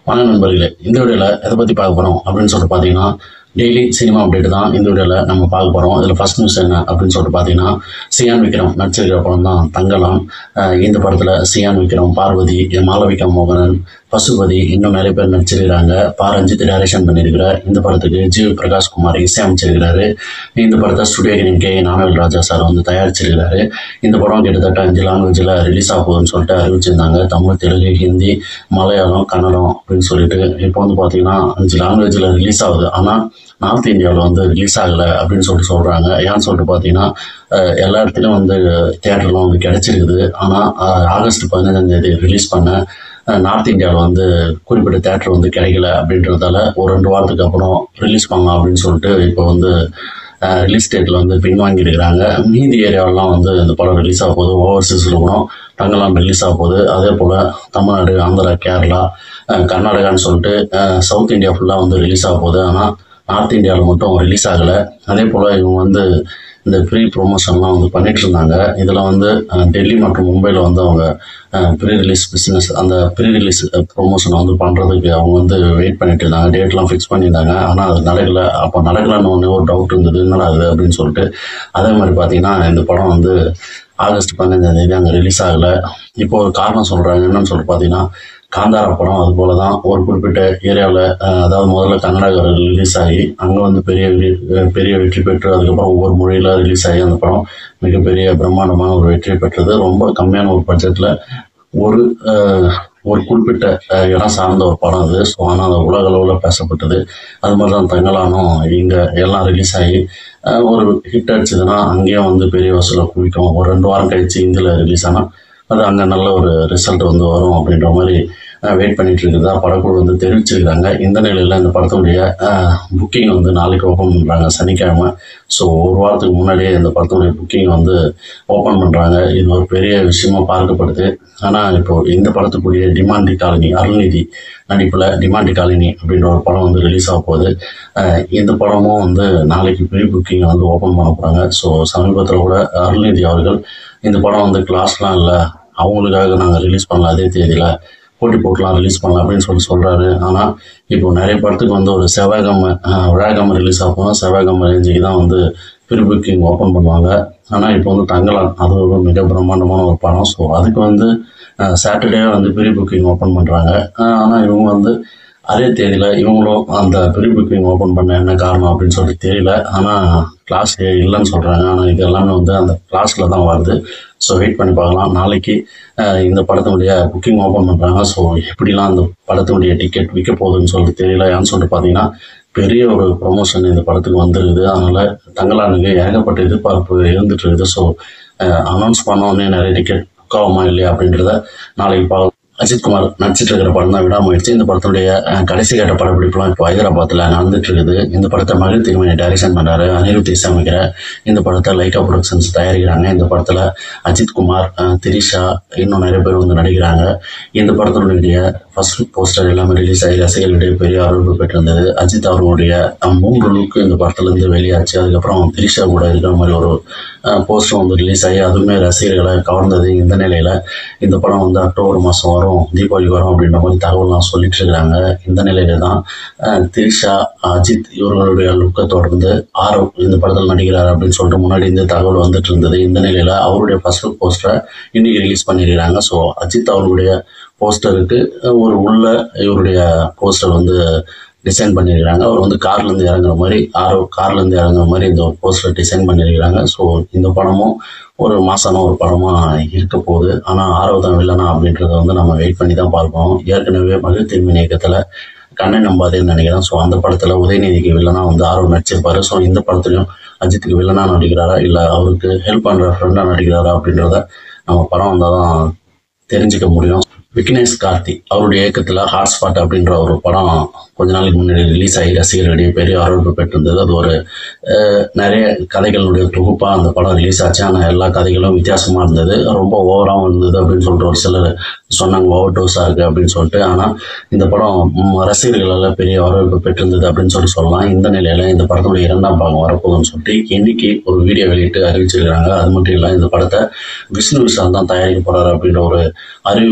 வணக்கம் நண்பர்களே இந்த வீடியோவில் எதை பற்றி பார்க்க போகிறோம் அப்படின்னு சொல்லிட்டு பார்த்தீங்கன்னா டெய்லி சினிமா அப்டேட் தான் இந்த வீடியோவில் நம்ம பார்க்க போகிறோம் இதில் ஃபர்ஸ்ட் நியூஸ் என்ன அப்படின்னு சொல்லிட்டு பார்த்தீங்கன்னா சியான் விக்ரம் நடிச்சிருக்கிற படம் தான் தங்கலாம் அஹ் இந்த படத்தில் சியான் விக்ரம் பார்வதி மாளவிகா மோகனன் பசுபதி இன்னும் நிறைய பேர் நடிச்சிருக்கிறாங்க பா ரஞ்சித் டைரக்ஷன் பண்ணியிருக்கிற இந்த படத்துக்கு ஜி பிரகாஷ் குமார் இசையமைச்சிருக்கிறாரு இந்த படத்தை studio green K Gnanavel Raja sir வந்து தயாரிச்சிருக்கிறாரு இந்த படம் கிட்டத்தட்ட அஞ்சு லாங்குவேஜில் ரிலீஸ் ஆக போகுதுன்னு சொல்லிட்டு அறிவிச்சிருந்தாங்க தமிழ் தெலுங்கு ஹிந்தி மலையாளம் கன்னடம் அப்படின்னு சொல்லிட்டு இப்போ வந்து பார்த்தீங்கன்னா அஞ்சு லாங்குவேஜில் ரிலீஸ் ஆகுது ஆனால் நார்த் இந்தியாவில் வந்து ரிலீஸ் ஆகலை அப்படின்னு சொல்லிட்டு சொல்கிறாங்க ஏன்னு சொல்லிட்டு பார்த்தீங்கன்னா அஹ், எல்லா இடத்துலையும் வந்து தேட்டர்லாம் வந்து கிடச்சிருக்குது ஆனால் ஆகஸ்ட் பதினஞ்சாம் தேதி ரிலீஸ் பண்ண அஹ், நார்த் இந்தியாவில் வந்து குறிப்பிட்ட தேட்டர் வந்து கிடைக்கல அப்படின்றதால ஒரு ரெண்டு வாரத்துக்கு அப்புறம் ரிலீஸ் பண்ணலாம் அப்படின்னு சொல்லிட்டு இப்போ வந்து ரிலீஸ் டேட்டில் வந்து பின்வாங்கியிருக்கிறாங்க மீதி ஏரியாவெல்லாம் வந்து இந்த படம் ரிலீஸ் ஆக போகுது ஓவர்சீஸில் கூட தங்கலாம் ரிலீஸ் ஆக போகுது அதே போல் தமிழ்நாடு ஆந்திரா கேரளா அஹ், கர்நாடகான்னு சொல்லிட்டு அஹ், சவுத் இந்தியா ஃபுல்லாக வந்து ரிலீஸ் ஆக போகுது ஆனால் நார்த் இந்தியாவில் மட்டும் ரிலீஸ் ஆகலை அதே போல் இவங்க வந்து இந்த ப்ரீ ப்ரொமோஷன்லாம் வந்து பண்ணிட்டு இருந்தாங்க இதில் வந்து அஹ், டெல்லி மற்றும் மும்பையில் வந்து அவங்க ப்ரீ ரிலீஸ் பிஸ்னஸ் அந்த ப்ரீ ரிலீஸ் ப்ரொமோஷன் வந்து பண்ணுறதுக்கு அவங்க வந்து வெயிட் பண்ணிட்டு இருந்தாங்க டேட்லாம் ஃபிக்ஸ் பண்ணியிருந்தாங்க ஆனால் அது நடக்கலை அப்போ நடக்கலைன்னு ஒன்று ஒரு டவுட் இருந்தது என்னடா அது அப்படின்னு சொல்லிட்டு அதே மாதிரி பார்த்தீங்கன்னா இந்த படம் வந்து ஆகஸ்ட் பதினஞ்சாம் தேதி அங்கே ரிலீஸ் ஆகலை இப்போ ஒரு காரணம் சொல்கிறாங்க என்னன்னு சொல்லிட்டு பார்த்தீங்கன்னா காந்தாரா படம் அது போல தான் ஒரு குறிப்பிட்ட ஏரியாவில் அதாவது முதல்ல கன்னடா ரிலீஸ் ஆகி அங்கே வந்து பெரிய வெற்றி- அஹ் பெரிய வெற்றி பெற்று அதுக்கப்புறம் ஒவ்வொரு மொழியில் ரிலீஸ் ஆகி அந்த படம் மிகப்பெரிய பிரம்மாண்டமான ஒரு வெற்றி பெற்றது ரொம்ப கம்மியான ஒரு பட்ஜெட்டில் ஒரு அஹ், ஒரு குறிப்பிட்ட அஹ், இடம் சார்ந்த ஒரு படம் அது ஸோ ஆனால் அது உலக அளவில் பேசப்பட்டது அது மாதிரி தான் தங்கலானும் இங்கே எல்லாம் ரிலீஸ் ஆகி அஹ், ஒரு ஹிட் அடிச்சதுன்னா அங்கேயும் வந்து பெரிய வசூலை குவிக்கும் ஒரு ரெண்டு வாரம் கழிச்சு இந்தியில் ரிலீஸ் ஆனால் அது அங்கே நல்ல ஒரு ரிசல்ட் வந்து வரும் அப்படின்ற மாதிரி வெயிட் பண்ணிட்டு இருக்குதா படக்குழு வந்து தெரிவிச்சிருக்காங்க இந்த நிலையில் இந்த படத்துடைய புக்கிங் வந்து நாளைக்கு ஓப்பன் பண்ணுறாங்க சனிக்கிழமை ஸோ ஒரு வாரத்துக்கு முன்னாடியே இந்த படத்துடைய புக்கிங் வந்து ஓப்பன் பண்ணுறாங்க இது ஒரு பெரிய விஷயமா பார்க்கப்படுது ஆனால் இப்போ இந்த படத்துக்குரிய டிமாண்டி காலனி அருள்நிதி நடிப்பில் டிமாண்டி காலனி அப்படின்ற ஒரு படம் வந்து ரிலீஸ் ஆக போகுது அஹ் இந்த படமும் வந்து நாளைக்கு ப்ரீ புக்கிங் வந்து ஓப்பன் பண்ண போகிறாங்க ஸோ சமீபத்தில் கூட அருள்நிதி அவர்கள் இந்த படம் வந்து கிளாஸ்லாம் இல்லை அவங்களுக்காக நாங்கள் ரிலீஸ் பண்ணல அதே தேதியில் போட்டி போட்டுலாம் ரிலீஸ் பண்ணலாம் அப்படின்னு சொல்லி சொல்கிறாரு ஆனால் இப்போ நிறைய படத்துக்கு வந்து ஒரு செவ்வாய்க்கிழமை அஹ், வியாழக்கிழமை ரிலீஸ் ஆகும் செவ்வாய்க்கிழமை ரேஞ்சுக்கு தான் வந்து ப்ரீ புக்கிங் ஓப்பன் பண்ணுவாங்க ஆனால் இப்போ வந்து தங்கலாம் அது ஒரு மிக பிரம்மாண்டமான ஒரு படம் ஸோ அதுக்கு வந்து சாட்டர்டே வந்து ப்ரீ புக்கிங் ஓப்பன் பண்ணுறாங்க ஆனால் இவங்க வந்து அதே தேதியில் இவங்களும் அந்த ப்ரீ புக்கிங் ஓப்பன் பண்ண என்ன காரணம் அப்படின்னு சொல்லி தெரியல ஆனால் கிளாஸ் இல்லைன்னு சொல்கிறாங்க ஆனால் இது எல்லாமே வந்து அந்த கிளாஸில் தான் வருது ஸோ வெயிட் பண்ணி பார்க்கலாம் நாளைக்கு அஹ், இந்த படத்தினுடைய புக்கிங் ஓப்பன் பண்ணுறாங்க ஸோ எப்படிலாம் அந்த படத்தினுடைய டிக்கெட் விற்க போகுதுன்னு சொல்லிட்டு தெரியல ஏன்னு சொல்லிட்டு பார்த்தீங்கன்னா பெரிய ஒரு ப்ரொமோஷன் இந்த படத்துக்கு வந்துருக்குது அதனால் தங்கலானுக்கு ஏகப்பட்ட எதிர்பார்ப்பு இருந்துட்டு இருக்குது ஸோ அனௌன்ஸ் பண்ண உடனே நிறைய டிக்கெட் புக் ஆகுமா இல்லையா அப்படின்றத நாளைக்கு பார்க்கலாம் அஜித் குமார் நடிச்சிட்டு இருக்கிற படம் தான் விடாமுயற்சி இந்த படத்துடைய அஹ், கடைசி கட்ட படப்பிடிப்புலாம் இப்போ ஹைதராபாத்தில் நடந்துட்டு இருக்குது இந்த படத்தை மகிழ் திருமணி டைரக்ஷன் பண்ணுறாரு அனிருத் இசையமைக்கிற இந்த படத்தை லைகா ப்ரொடக்ஷன்ஸ் தயாரிக்கிறாங்க இந்த படத்தில் அஜித் குமார் அஹ், திரிஷா இன்னும் நிறைய பேர் வந்து நடிக்கிறாங்க இந்த படத்தினுடைய ஃபர்ஸ்ட் போஸ்டர் எல்லாமே ரிலீஸ் ஆகி ரசிகர்களிடையே பெரிய வரவேற்பு பெற்றிருந்தது அஜித் அவர்களுடைய அஹ், மூன்று லுக்கு இந்த படத்துலேருந்து வெளியாச்சு அதுக்கப்புறம் திரிஷா கூட இருக்கிற மாதிரி ஒரு போஸ்டர் வந்து ரிலீஸ் ஆகி அதுவுமே ரசிகர்களை கவர்ந்தது இந்த நிலையில் இந்த படம் வந்து அக்டோபர் மாதம் வரும் தீபாவளிக்கு வரும் அப்படின்ற மாதிரி தகவல்லாம் சொல்லிட்டு இருக்கிறாங்க இந்த நிலையில தான் அஹ், திரிஷா அஜித் இவர்களுடைய லுக்கை தொடர்ந்து ஆரவ் இந்த படத்தில் நடிக்கிறார் அப்படின்னு சொல்லிட்டு முன்னாடி இந்த தகவல் வந்துட்டு இருந்தது இந்த நிலையில் அவருடைய ஃபர்ஸ்ட் லுக் போஸ்டரை இன்னைக்கு ரிலீஸ் பண்ணியிருக்கிறாங்க ஸோ அஜித் அவர்களுடைய போஸ்டருக்கு ஒரு உள்ள இவருடைய போஸ்டர் வந்து டிசைன் பண்ணியிருக்கிறாங்க அவர் வந்து கார்லேருந்து இறங்குற மாதிரி ஆரோ கார்லேருந்து இறங்குற மாதிரி இந்த போஸ்டர் டிசைன் பண்ணியிருக்கிறாங்க ஸோ இந்த படமும் ஒரு மாசான ஒரு படமாக இருக்க போகுது ஆனால் ஆரோ தான் வில்லனா அப்படின்றத வந்து நம்ம வெயிட் பண்ணி தான் பார்ப்போம் ஏற்கனவே மகிழ் திருமணி இயக்கத்தில் கண்ணை நம்பாதேன்னு நினைக்கிறேன் ஸோ அந்த படத்தில் உதயநிதிக்கு வில்லனா வந்து ஆர்வம் நடிச்சிருப்பாரு ஸோ இந்த படத்துலையும் அஜித்துக்கு வில்லனா நடிக்கிறாரா இல்லை அவருக்கு ஹெல்ப் பண்ணுற ஃப்ரெண்டாக நடிக்கிறாரா அப்படின்றத நம்ம படம் வந்தால் தான் தெரிஞ்சுக்க முடியும் விக்னேஷ் கார்த்தி அவருடைய இயக்கத்தில் ஹாட்ஸ்பாட் அப்படின்ற ஒரு படம் கொஞ்ச நாளைக்கு முன்னாடி ரிலீஸ் ஆகி ரசிகர்களிடையே பெரிய வரவேற்பு பெற்றிருந்தது அது ஒரு அஹ், நிறைய கதைகளுடைய தொகுப்பாக அந்த படம் ரிலீஸ் ஆச்சு ஆனால் எல்லா கதைகளும் வித்தியாசமாக இருந்தது ரொம்ப ஓவராகவும் இருந்தது அப்படின்னு சொல்லிட்டு ஒரு சிலர் சொன்னாங்க ஓவர் டோஸாக இருக்குது அப்படின்னு சொல்லிட்டு ஆனால் இந்த படம் ம், ரசிகர்களால் பெரிய வரவேற்பு பெற்றிருந்தது அப்படின்னு சொல்லி சொல்லலாம் இந்த நிலையில் இந்த படத்துடைய இரண்டாம் பாகம் வரப்போகுதுன்னு சொல்லிட்டு இன்னைக்கு ஒரு வீடியோ வெளியிட்டு அறிவிச்சிருக்கிறாங்க அது மட்டும் இல்லை இந்த படத்தை விஷ்ணு விஷால் தான் தயாரிக்க போகிறாரு அப்படின்ற ஒரு அறிவிப்பையும் அந்த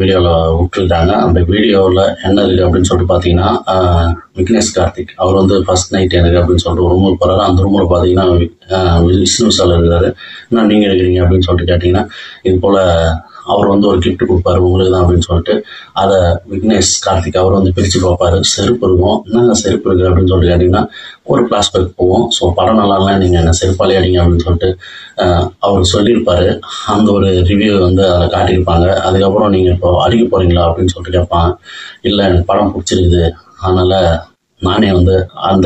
வீடியோவில் விட்டுருக்காங்க அந்த வீடியோவில் என்ன இருக்குது அப்படின்னு சொல்லிட்டு பார்த்தீங்கன்னா ஆஹ், விக்னேஷ் கார்த்திக் அவர் வந்து ஃபர்ஸ்ட் நைட் எனக்கு அப்படின்னு சொல்லிட்டு ஒரு ரூமுக்கு போகிறாரு அந்த ரூமில் பார்த்தீங்கன்னா ஆஹ், விஷ்ணு சார் இருக்கிறாரு என்ன நீங்கள் இருக்கிறீங்க அப்படின்னு சொல்லிட்டு கேட்டிங்கன்னா இது போல் அவர் வந்து ஒரு gift கொடுப்பாரு உங்களுக்கு தான் அப்படின்னு சொல்லிட்டு அதை விக்னேஷ் கார்த்திக் அவர் வந்து பிரித்து பார்ப்பாரு செருப்பு இருக்கும் என்னங்க செருப்பு இருக்குது அப்படின்னு சொல்லிட்டு கேட்டிங்கன்னா ஒரு ஃப்ளாஷ்பேக் போவோம் ஸோ படம் நல்லாலாம் நீங்கள் என்ன செருப்பாலே அடிங்க அப்படின்னு சொல்லிட்டு ஆஹ், அவர் சொல்லியிருப்பாரு அந்த ஒரு ரிவ்யூ வந்து அதில் காட்டியிருப்பாங்க அதுக்கப்புறம் நீங்கள் இப்போ அடிக்க போகிறீங்களா அப்படின்னு சொல்லிட்டு கேட்பான் இல்லை எனக்கு படம் பிடிச்சிருக்குது அதனால் நானே வந்து அந்த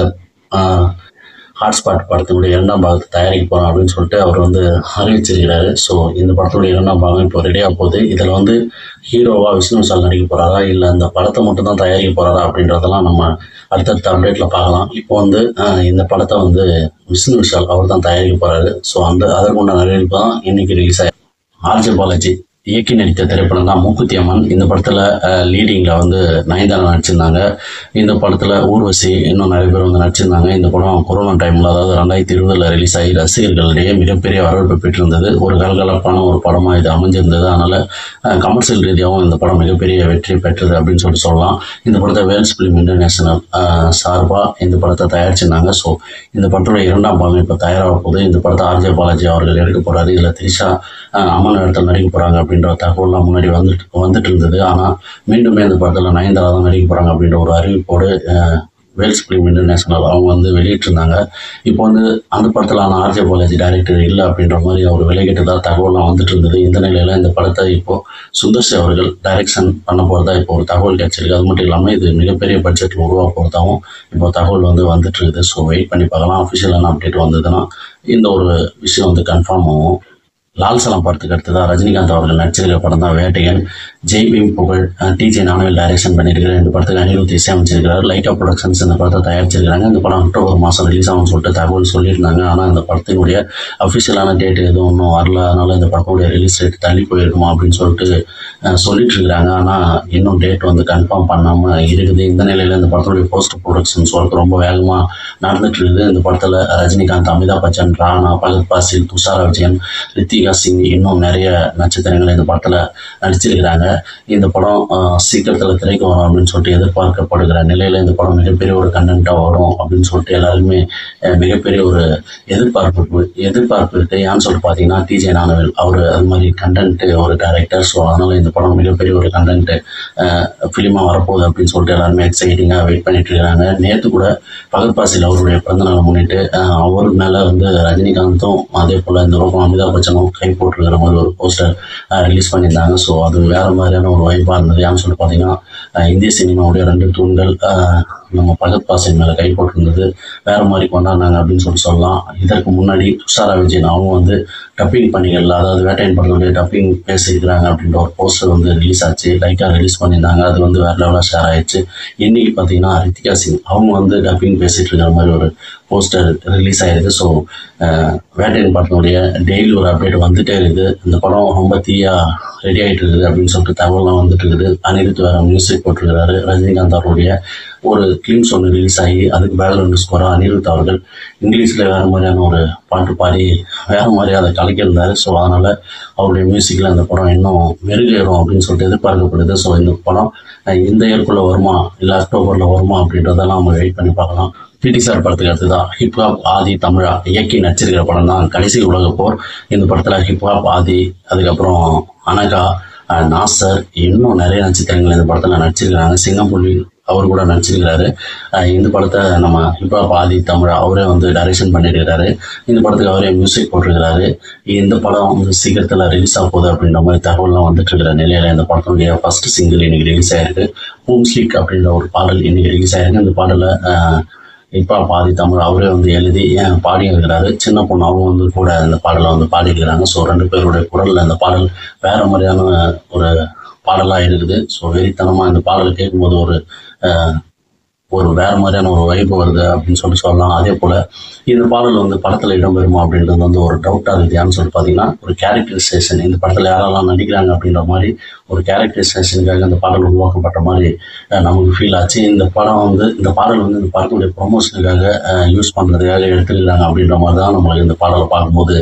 ஹாட்ஸ்பாட் படத்தினுடைய இரண்டாம் பாகத்தை தயாரிக்க போகிறோம் அப்படின்னு சொல்லிட்டு அவர் வந்து அறிவிச்சிருக்கிறாரு ஸோ இந்த படத்துடைய இரண்டாம் பாகம் இப்போ ரெடியாக போகுது இதில் வந்து ஹீரோவா விஷ்ணு விஷால் நடிக்க போகிறாரா இல்லை இந்த படத்தை மட்டும் தான் தயாரிக்க போகிறாரா அப்படின்றதெல்லாம் நம்ம அடுத்தடுத்த அப்டேட்டில் பார்க்கலாம் இப்போ வந்து ஆஹ், இந்த படத்தை வந்து விஷ்ணு விஷால் அவர் தான் தயாரிக்க போகிறாரு ஸோ அந்த அதற்குண்டான அறிவிப்பு தான் இன்னைக்கு ரிலீஸ் ஆகி ஆர்ஜே பாலாஜி இயக்கி நடித்த திரைப்படம் தான் மூக்குத்தி அம்மன் இந்த படத்தில் லீடிங்கில் வந்து நயன்தாரா நடிச்சிருந்தாங்க இந்த படத்தில் ஊர்வசி இன்னும் நிறைய பேர் வந்து நடிச்சிருந்தாங்க இந்த படம் கொரோனா டைமில் அதாவது ரெண்டாயிரத்தி இருபதில் ரிலீஸ் ஆகி ரசிகர்களிடையே மிகப்பெரிய வரவேற்பு பெற்றிருந்தது ஒரு கலகலப்பான ஒரு படமாக இது அமைஞ்சிருந்தது அதனால் கமர்ஷியல் ரீதியாகவும் இந்த படம் மிகப்பெரிய வெற்றி பெற்றது அப்படின்னு சொல்லிட்டு சொல்லலாம் இந்த படத்தை வேல்ஸ் ஃபிலிம் இன்டர்நேஷனல் சார்பாக இந்த படத்தை தயாரிச்சிருந்தாங்க ஸோ இந்த படத்தோட இரண்டாம் பாகம் இப்போ தயாராக போகுது இந்த படத்தை ஆர்ஜே பாலாஜி அவர்கள் எடுக்க போகிறாரு இதில் த்ரிஷா ஆஹ், அம்மன் இடத்துல நடிக்க போகிறாங்க அப்படின்ற தகவல்லாம் முன்னாடி வந்துட்டு வந்துட்டு இருந்தது ஆனால் மீண்டுமே இந்த படத்தில் நயன்தாரா தான் நடிக்க போகிறாங்க அப்படின்ற ஒரு அறிவிப்போடு ஆஹ், வேல்ஸ் ஃபிலிம் இன்டர்நேஷனல் அவங்க வந்து வெளியிட்டிருந்தாங்க இப்போ வந்து அந்த படத்தில் ஆனால் ஆர்ஜே பாலாஜி டைரக்டர் இல்லை அப்படின்ற மாதிரி அவர் விலகிட்டதா தகவல்லாம் வந்துட்டு இருந்தது இந்த நிலையில் இந்த படத்தை இப்போ சுந்தர்சி அவர்கள் டைரக்ஷன் பண்ண போகிறதா இப்போ ஒரு தகவல் கிடைச்சிருக்கு அது மட்டும் இல்லாமல் இது மிகப்பெரிய பட்ஜெட்டில் உருவாக போகிறதாவும் இப்போ தகவல் வந்து வந்துட்டு இருக்குது ஸோ வெயிட் பண்ணி பார்க்கலாம் அஃபிஷியலான அப்டேட் வந்ததுன்னா இந்த ஒரு விஷயம் வந்து கன்ஃபார்ம் ஆகும் லால் சலம் படத்துக்கு அடுத்ததாக ரஜினிகாந்த் அவர்கள் நடிச்சிருக்கிற படம் தான் வேட்டையன் ஜெய் பீம் புகழ் டிஜே நானவேல் டைரக்ஷன் பண்ணியிருக்கிற இந்த படத்துக்கு அனிருத் இசையமைச்சிருக்கிறார் லைட்டா ப்ரொடக்ஷன்ஸ் இந்த படத்தை தயாரிச்சிருக்காங்க இந்த படம் அக்டோபர் மாதம் ரிலீஸ் ஆகும்னு சொல்லிட்டு தகவல் சொல்லியிருந்தாங்க ஆனால் இந்த படத்தினுடைய அஃபிஷியலான டேட் எதுவும் இன்னும் வரல அதனால இந்த படத்துடைய ரிலீஸ் டேட் தள்ளி போயிருக்குமா அப்படின்னு சொல்லிட்டு அஹ், சொல்லிட்டு இருக்கிறாங்க ஆனால் இன்னும் டேட் வந்து கன்ஃபார்ம் பண்ணாமல் இருக்குது இந்த நிலையில் இந்த படத்துடைய போஸ்ட் ப்ரொடக்ஷன்ஸ் ஒர்க் ரொம்ப வேகமாக நடந்துட்டு இருக்குது இந்த படத்தில் ரஜினிகாந்த் அமிதாப் பச்சன் ராணா பகத் பாசில் துஷாரா விஜயன் ரித்திகா சிங் இன்னும் நிறைய நட்சத்திரங்கள் இந்த படத்தில் நடிச்சிருக்கிறாங்க இந்த படம் அஹ், சீக்கிரத்தில் திரைக்கு வரும் அப்படின்னு சொல்லிட்டு எதிர்பார்க்கப்படுகிற நிலையில் இந்த படம் மிகப்பெரிய ஒரு கண்டென்ட்டாக வரும் அப்படின்னு சொல்லிட்டு எல்லாருமே அஹ், மிகப்பெரிய ஒரு எதிர்பார்ப்பு எதிர்பார்ப்பு இருக்கு ஏன்னு சொல்லிட்டு பார்த்தீங்கன்னா டிஜே நானவேல் அவர் அது மாதிரி கண்டென்ட் ஒரு டைரக்டர் ஸோ அதனால இந்த படம் மிகப்பெரிய ஒரு கண்டென்ட் ஃபிலிமாக வரப்போகுது அப்படின்னு சொல்லிட்டு எல்லாருமே எக்ஸைட்டிங்காக வெயிட் பண்ணிட்டு இருக்காங்க நேற்று கூட பகத் பாசில் அவருடைய பிறந்தநாளை முன்னிட்டு அஹ், அவர் மேலே வந்து ரஜினிகாந்தும் அதே போல் இந்த பக்கம் அமிதாப் பச்சனும் கை போட்டிருக்கிற மாதிரி ஒரு போஸ்டர் ரிலீஸ் பண்ணியிருந்தாங்க ஸோ அது வேற மாதிரியான ஒரு வைப்பாக இருந்தது ஏன்னு சொல்லி பார்த்தீங்கன்னா அஹ், இந்திய சினிமாவுடைய ரெண்டு தூண்கள் அஹ், நம்ம பகத் பாசில் மேலே கை போட்டிருந்தது வேற மாதிரி கொண்டாடினாங்க அப்படின்னு சொல்லி சொல்லலாம் இதற்கு முன்னாடி துஷாரா விஜயன் அவங்க வந்து டப்பிங் பணிகள் அதாவது வேட்டையன் படத்துடைய டப்பிங் பேசியிருக்கிறாங்க அப்படின்ற ஒரு போஸ்டர் வந்து ரிலீஸ் ஆச்சு லைட்டாக ரிலீஸ் பண்ணியிருந்தாங்க அது வந்து வேற லெவலாக ஷேர் ஆயிடுச்சு இன்னைக்கு பார்த்தீங்கன்னா ரித்திகா சிங் அவங்க வந்து டப்பிங் பேசிட்டு இருக்கிற மாதிரி ஒரு போஸ்டர் ரிலீஸ் ஆயிருக்கு ஸோ வேட்டையன் படத்தினுடைய டெய்லி ஒரு அப்டேட் வந்துட்டே இருக்குது இந்த படம் ரொம்ப தீயா ரெடி ஆகிட்டு இருக்குது அப்படின்னு சொல்லிட்டு தகவல்லாம் வந்துட்டு இருக்குது அனிருத் வேற மியூசிக் போட்டிருக்கிறாரு ரஜினிகாந்த் அவருடைய ஒரு கிளிம்ஸ் ஒன்று ரிலீஸ் ஆகி அதுக்கு பேக்ரவுண்ட் ஸ்கோராக அனிருத் அவர்கள் இங்கிலீஷில் வேறு மாதிரியான ஒரு பாட்டு பாடி வேறு மாதிரி அதை கலக்கியிருந்தார் ஸோ அதனால் அவருடைய மியூசிக்கில் அந்த படம் இன்னும் மெருகேறும் அப்படின்னு சொல்லிட்டு எதிர்பார்க்கப்படுது ஸோ இந்த படம் அஹ், இந்த இயற்குள்ளே வருமா இல்லை அக்டோபரில் வருமா அப்படின்றதெல்லாம் நம்ம வெயிட் பண்ணி பார்க்கலாம் பிடி சார் படத்துக்கு அடுத்ததான் ஹிப்ஹாப் ஆதி தமிழா இயக்கி நடிச்சிருக்கிற படம் தான் கடைசி உலக போர் இந்த படத்தில் ஹிப்ஹாப் ஆதி அதுக்கப்புறம் அனகா அஹ், நாசர் இன்னும் நிறைய நட்சத்திரங்கள் இந்த படத்தில் நடிச்சிருக்கிறாங்க சிங்கம்புலி அவர் கூட நடிச்சிருக்கிறாரு அஹ், இந்த படத்தை நம்ம ஹிப்ஹாப் ஆதி தமிழா அவரே வந்து டைரக்ஷன் பண்ணியிருக்கிறாரு இந்த படத்துக்கு அவரே மியூசிக் போட்டிருக்கிறாரு இந்த படம் வந்து சீக்கிரத்தில் ரிலீஸ் ஆக போகுது அப்படின்ற மாதிரி தகவல்லாம் வந்துட்டு இருக்கிற நிலையில இந்த படத்தினுடைய ஃபர்ஸ்ட் சிங்கிள் இன்னைக்கு ரிலீஸ் ஆயிருக்கு ஹோம் ஸ்லீக் அப்படின்ற ஒரு பாடல் இன்னைக்கு ரிலீஸ் ஆயிருக்கு இந்த பாடலை அஹ், இப்போ பாதி தமிழ் அவரே வந்து எழுதி ஏன் பாடி இருக்கிறாரு சின்ன பொண்ணு அவங்க வந்து கூட இந்த பாடலை வந்து பாடியிருக்கிறாங்க ஸோ ரெண்டு பேருடைய குரலில் இந்த பாடல் வேற மாதிரியான ஒரு பாடலாக இருக்குது ஸோ வெறித்தனமாக இந்த பாடல் கேட்கும்போது ஒரு அஹ், ஒரு வேற மாதிரியான ஒரு வைப்பு வருது அப்படின்னு சொல்லி சொல்லலாம் அதே போல் இந்த பாடல் வந்து படத்தில் இடம்பெறுமா அப்படின்றது வந்து ஒரு டவுட்டாக இருக்குது ஏன்னு சொல்லி பார்த்தீங்கன்னா ஒரு கேரக்டரைசேஷன் இந்த படத்தில் யாரெல்லாம் நடிக்கிறாங்க அப்படின்ற மாதிரி ஒரு கேரக்டரைசேஷனுக்காக இந்த பாடல் உருவாக்கப்பட்ட மாதிரி அஹ், நமக்கு ஃபீல் ஆச்சு இந்த படம் வந்து இந்த பாடல் வந்து இந்த படத்துடைய ப்ரொமோஷனுக்காக யூஸ் பண்ணுறதுக்காக எடுத்துருக்காங்க அப்படின்ற மாதிரி தான் நம்மளுக்கு இந்த பாடலை பார்க்கும்போது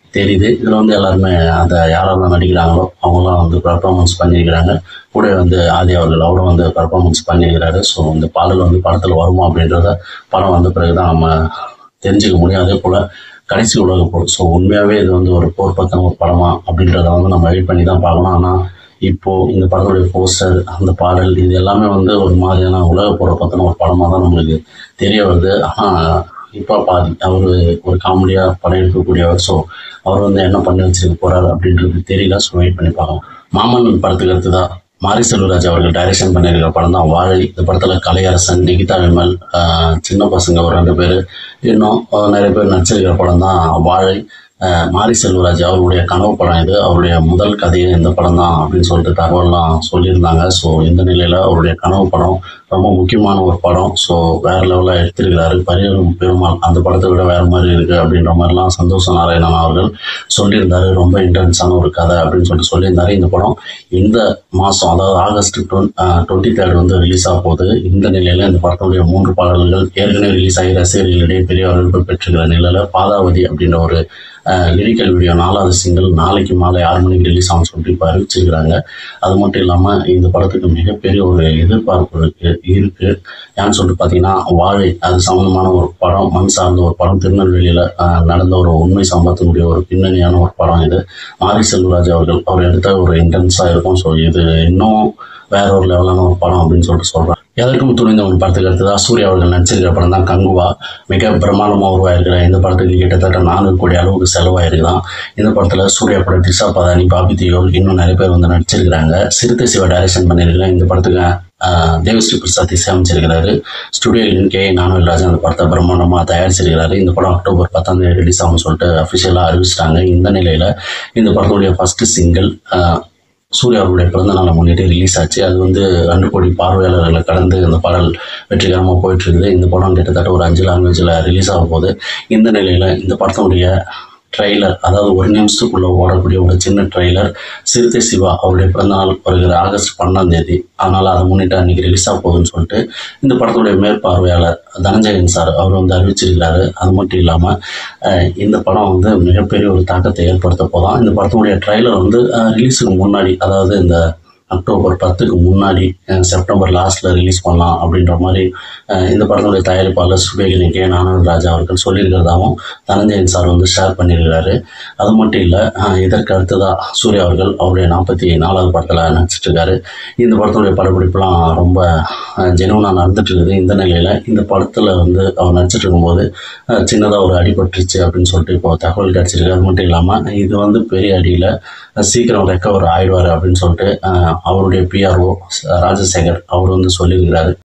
தெரியுது இதில் வந்து எல்லாருமே அந்த யாரெல்லாம் நடிக்கிறாங்களோ அவங்களாம் வந்து பெர்ஃபார்மன்ஸ் பண்ணியிருக்கிறாங்க கூட வந்து ஆதி அவர்கள் அவரும் வந்து பெர்ஃபார்மன்ஸ் பண்ணியிருக்கிறாரு ஸோ இந்த பாடல் வந்து படத்தில் வருமா அப்படின்றத படம் வந்த பிறகு தான் நம்ம தெரிஞ்சுக்க முடியும் அதே போல் கடைசி உலக போர் ஸோ உண்மையாகவே இது வந்து ஒரு போர் பக்கம் ஒரு படமா அப்படின்றத வந்து நம்ம வெயிட் பண்ணி தான் பார்க்கணும் ஆனால் இப்போ இந்த படத்துடைய போஸ்டர் அந்த பாடல் இது எல்லாமே வந்து ஒரு மாதிரியான உலக போரை பற்றின ஒரு படமாக தான் நம்மளுக்கு தெரிய வருது ஆனால் இப்போ பாதி அவர் ஒரு காமெடியாக படம் எடுக்கக்கூடியவர் ஸோ அவர் வந்து என்ன பண்ணி வச்சிருக்க போறாரு அப்படின்றது தெரியல ஸோ வெயிட் பண்ணி பார்க்கலாம் மாமன் படத்துக்கு அடுத்ததா மாரி செல்வராஜ் அவர்கள் டைரக்ஷன் பண்ணியிருக்கிற படம் தான் வாழை இந்த படத்தில் கலையரசன் நிகிதா விமல் ஆஹ் சின்ன பசங்க ஒரு ரெண்டு பேர் இன்னும் ஆஹ் நிறைய பேர் நடிச்சிருக்கிற படம் தான் வாழை ஆஹ் மாரி செல்வராஜ் அவருடைய கனவு படம் இது அவருடைய முதல் கதையே இந்த படம் தான் அப்படின்னு சொல்லிட்டு தகவல்லாம் சொல்லியிருந்தாங்க ஸோ இந்த நிலையில் அவருடைய கனவு படம் ரொம்ப முக்கியமான ஒரு படம் ஸோ வேற லெவலில் எடுத்திருக்கிறாரு பரியரும் பெருமாள் அந்த படத்தை விட வேற மாதிரி இருக்கு அப்படின்ற மாதிரிலாம் சந்தோஷ நாராயணன் அவர்கள் சொல்லியிருந்தாரு ரொம்ப இன்டென்ஸான ஒரு கதை அப்படின்னு சொல்லிட்டு சொல்லியிருந்தாரு இந்த படம் இந்த மாதம் அதாவது ஆகஸ்ட் டுவெண்ட்டி தேர்ட் வந்து ரிலீஸ் ஆக போகுது இந்த நிலையில் இந்த படத்துடைய மூன்று பாடல்கள் ஏற்கனவே ரிலீஸ் ஆகி ரசிகர்களிடையே பெரிய வரவேற்பு பெற்றிருக்கிற நிலையில் பாதாவதி அப்படின்ற ஒரு லிரிக்கல் வீடியோ நாலாவது சிங்கிள் நாளைக்கு மாலை ஆறு மணிக்கு ரிலீஸ் ஆகும் சொல்லிட்டு இப்போ அறிவிச்சிருக்கிறாங்க அது மட்டும் இல்லாமல் இந்த படத்துக்கு மிகப்பெரிய ஒரு எதிர்பார்ப்பு இருக்கு இருக்கு ஏன்னு சொல்லிட்டு பார்த்தீங்கன்னா வாழை அது சம்மந்தமான ஒரு படம் மண் சார்ந்த ஒரு படம் திருநெல்வேலியில் ஆஹ், நடந்த ஒரு உண்மை சம்பவத்தினுடைய ஒரு பின்னணியான ஒரு படம் இது மாரி செல்வராஜ் அவர்கள் அவர் எடுத்த ஒரு இன்டென்ஸாக இருக்கும் ஸோ இது இன்னும் வேற ஒரு லெவலான ஒரு படம் அப்படின்னு சொல்லிட்டு சொல்கிறேன் எதற்கும் துணிந்த ஒரு படத்துக்கு அடுத்ததாக சூர்யா அவர்கள் நடிச்சிருக்கிற படம் தான் கங்குவா மிக பிரமாண்டமாக உருவாயிருக்கிற இந்த படத்துக்கு கிட்டத்தட்ட நானூறு கோடி அளவுக்கு செலவாயிருக்குதான் இந்த படத்தில் சூர்யா படம் திஷா பதானி பாபி தியோல் இன்னும் நிறைய பேர் வந்து நடிச்சிருக்கிறாங்க சிறுத்தை சிவா டைரக்ஷன் பண்ணியிருக்கிற இந்த படத்துக்கு ஆஹ், தேவஸ்ரீ பிரசாத் இசையமைச்சிருக்கிறாரு ஸ்டுடியோவின் கே ஞானவேல்ராஜன் அந்த படத்தை பிரம்மாண்டமாக தயாரிச்சிருக்கிறாரு இந்த படம் அக்டோபர் பத்தாம் தேதி ரிலீஸ் ஆகும்னு சொல்லிட்டு அஃபிஷியலாக அறிவிச்சிட்டாங்க இந்த நிலையில் இந்த படத்துடைய ஃபர்ஸ்ட் சிங்கிள் சூர்யா அவருடைய பிறந்த நாளை முன்னிட்டு ரிலீஸ் ஆச்சு அது வந்து ரெண்டு கோடி பார்வையாளர்களை கடந்து இந்த பாடல் வெற்றிகரமாக போயிட்டு இருக்குது இந்த படம் கிட்டத்தட்ட ஒரு அஞ்சு லாங்குவேஜில் ரிலீஸ் ஆக போகுது இந்த நிலையில் இந்த படத்தினுடைய ட்ரெய்லர் அதாவது ஒரு நிமிஷத்துக்குள்ள ஓடக்கூடிய ஒரு சின்ன ட்ரெய்லர் சிறுத்தை சிவா அவருடைய பிறந்தநாள் வருகிற ஆகஸ்ட் பன்னெண்டாம் தேதி அதனால் அதை முன்னிட்டு அன்றைக்கி ரிலீஸ் ஆக போகுதுன்னு சொல்லிட்டு இந்த படத்துடைய மேற்பார்வையாளர் தனஞ்சயன் சார் அவர் வந்து அறிவிச்சிருக்கிறாரு அது மட்டும் இல்லாமல் இந்த படம் வந்து மிகப்பெரிய ஒரு தாக்கத்தை ஏற்படுத்த போதான் இந்த படத்தினுடைய ட்ரெய்லர் வந்து ரிலீஸுக்கு முன்னாடி அதாவது இந்த அக்டோபர் பத்துக்கு முன்னாடி அஹ், செப்டம்பர் லாஸ்ட்டில் ரிலீஸ் பண்ணலாம் அப்படின்ற மாதிரி அஹ், இந்த படத்துடைய தயாரிப்பாளர் சுபேகினி கே ஆனந்த் ராஜா அவர்கள் சொல்லியிருக்கிறதாகவும் தனஞ்சயன் சார் வந்து ஷேர் பண்ணியிருக்கிறாரு அது மட்டும் இல்லை இதற்கு அடுத்ததாக சூர்யா அவர்கள் அவருடைய நாற்பத்தி நாலாவது படத்தில் நடிச்சிட்டு இருக்காரு இந்த படத்துடைய படப்பிடிப்புலாம் ரொம்ப ஜெனுவனாக நடந்துட்டு இருக்குது இந்த நிலையில் இந்த படத்தில் வந்து அவர் நடிச்சிட்டு இருக்கும்போது சின்னதாக ஒரு அடிபட்டுருச்சு அப்படின்னு சொல்லிட்டு இப்போ தகவல் கிடச்சிருக்கு அது மட்டும் இல்லாமல் இது வந்து பெரிய அடியில் சீக்கிரம் ரெக்கவர் ஆயிடுவார் அப்படின்னு சொல்லிட்டு அஹ், அவருடைய பிஆர்ஓ ராஜசேகர் அவர் வந்து சொல்லியிருக்கிறாரு